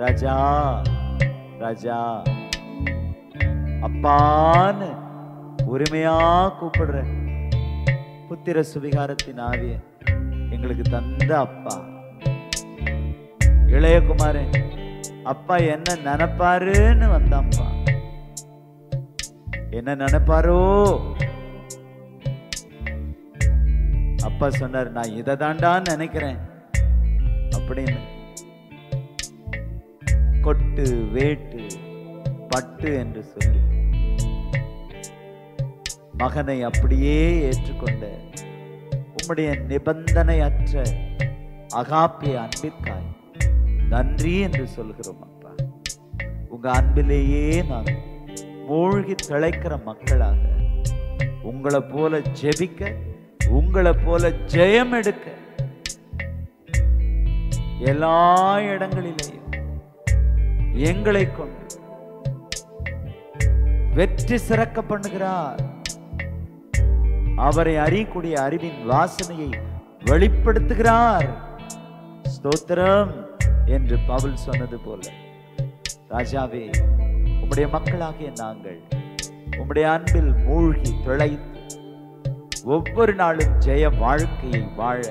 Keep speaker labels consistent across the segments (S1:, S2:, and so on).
S1: ராஜா ராஜா அப்பான்னு உரிமையா கூப்பிடுற புத்திர சுவிகாரத்தின் ஆவிய எங்களுக்கு தந்த அப்பா இளையகுமாரன் அப்பா என்ன நினைப்பாருன்னு வந்தான்ப்பா என்ன நினைப்பாரோ அப்பா சொன்னார் நான் இதை தாண்டான்னு நினைக்கிறேன் அப்படின்னு கொட்டு வேட்டு பட்டு என்று சொல்லி மகனை அப்படியே ஏற்றுக்கொண்ட உம்முடைய நிபந்தனையற்ற அகாப்பிய அன்பிற்காய் நன்றி என்று சொல்கிறோம் அப்பா உங்க அன்பிலேயே நான் மூழ்கி திளைக்கிற மக்களாக உங்களை போல ஜெபிக்க உங்களை போல ஜெயம் எடுக்க எல்லா இடங்களிலேயும் எங்களை கொண்டு வெற்றி சிறக்க பண்ணுகிறார் அவரை அறியக்கூடிய அறிவின் வாசனையை வெளிப்படுத்துகிறார் ஸ்தோத்திரம் என்று பவுல் சொன்னது போல ராஜாவே உம்முடைய மக்களாகிய நாங்கள் உம்முடைய அன்பில் மூழ்கி திளைத்து ஒவ்வொரு நாளும் ஜெய வாழ்க்கையை வாழ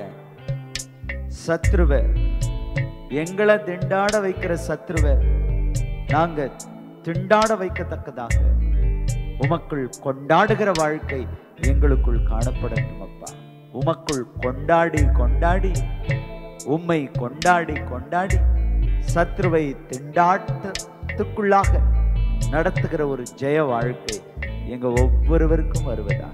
S1: சத்ருவ எங்களை திண்டாட வைக்கிற சத்ருவ நாங்க திண்டாட வைக்கத்தக்கதாக உமக்குள் கொண்டாடுகிற வாழ்க்கை எங்களுக்குள் காணப்படட்டும் அப்பா உமக்குள் கொண்டாடி கொண்டாடி உம்மை கொண்டாடி கொண்டாடி சத்ருவை திண்டாட்டத்துக்குள்ளாக நடத்துகிற ஒரு ஜெய வாழ்க்கை எங்க ஒவ்வொருவருக்கும் வருவதாக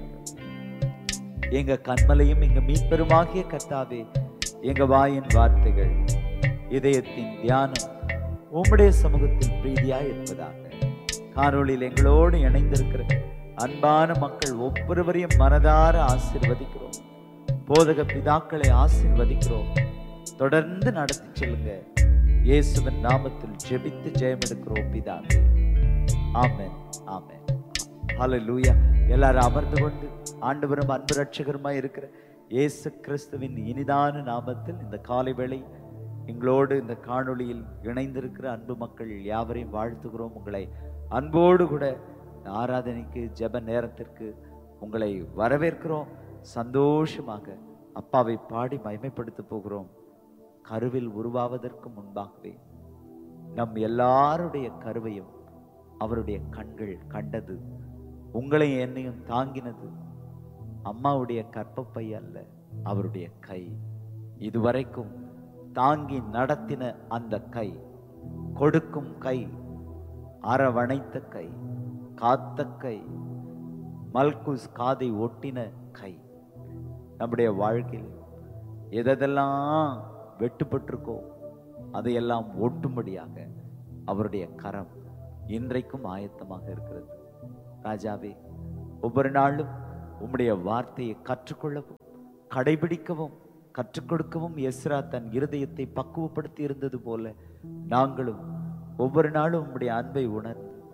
S1: எங்க கண்மலையும் எங்க மீட்பெருமாகிய கர்த்தாவே எங்க வாயின் வார்த்தைகள் இதயத்தின் தியானம் உம்முடைய சமூகத்தில் பிரீதியாய் இருப்பதாக காணொளியில் எங்களோடு இணைந்திருக்கிற அன்பான மக்கள் ஒவ்வொருவரையும் மனதார ஆசீர்வதிக்கிறோம் போதக பிதாக்களை ஆசீர்வதிக்கிறோம் தொடர்ந்து நடத்தி செல்லுங்க இயேசுவின் நாமத்தில் ஜெபித்து ஜெயம் எடுக்கிறோம் பிதாவே ஆமென் ஆமென் ஹalleluya எல்லாரும் அமர்ந்து கொண்டு ஆண்டவரும் அன்பு ரட்சகருமாய் இருக்கிற இயேசு கிறிஸ்துவின் இனிதான நாமத்தில் இந்த காலை வேளை எங்களோடு இந்த காணொளியில் இணைந்திருக்கிற அன்பு மக்கள் யாவரையும் வாழ்த்துகிறோம் உங்களை அன்போடு கூட இந்த ஆராதனைக்கு ஜெப நேரத்திற்கு உங்களை வரவேற்கிறோம் சந்தோஷமாக அப்பாவை பாடி மகிமைப்படுத்த போகிறோம் கருவில் உருவாவதற்கு முன்பாகவே நம் எல்லாருடைய கருவையும் அவருடைய கண்கள் கண்டது உங்களையும் என்னையும் தாங்கினது அம்மாவுடைய கற்பப்பை அல்ல அவருடைய கை இதுவரைக்கும் தாங்கி நடத்தின அந்த கை கொடுக்கும் கை அரவணைத்த கை காத்த கை மல்குஸ் காதை ஒட்டின கை நம்முடைய வாழ்க்கையில் எதெல்லாம் வெட்டுப்பட்டிருக்கோ அதையெல்லாம் ஒட்டும்படியாக அவருடைய கரம் இன்றைக்கும் ஆயத்தமாக இருக்கிறது ராஜாவே ஒவ்வொரு நாளும் உம்முடைய வார்த்தையை கற்றுக்கொள்ளவும் கடைபிடிக்கவும் கற்றுக் கொடுக்கவும் எஸ்ரா தன் இருதயத்தை பக்குவப்படுத்தி இருந்தது போல நாங்களும் ஒவ்வொரு நாளும் உம்முடைய அன்பை உணர்ந்து